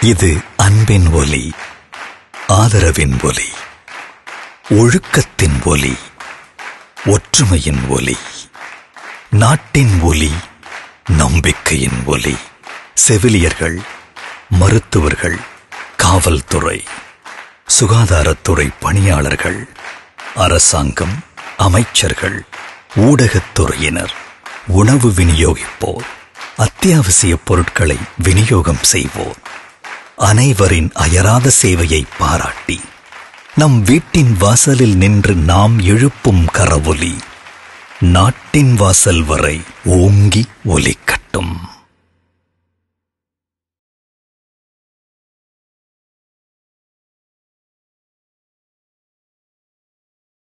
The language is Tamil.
இது அன்பின் ஒலி ஆதரவின் ஒலி ஒழுக்கத்தின் ஒலி ஒற்றுமையின் ஒலி நாட்டின் ஒலி நம்பிக்கையின் ஒலி செவிலியர்கள் மருத்துவர்கள் காவல்துறை சுகாதாரத்துறை பணியாளர்கள் அரசாங்கம் அமைச்சர்கள் ஊடகத்துறையினர் உணவு விநியோகிப்போர் அத்தியாவசிய பொருட்களை விநியோகம் செய்வோர் அனைவரின் அயராத சேவையை பாராட்டி நம் வீட்டின் வாசலில் நின்று நாம் எழுப்பும் கரவொலி நாட்டின் வாசல் வரை ஓங்கி ஒலிக்கட்டும்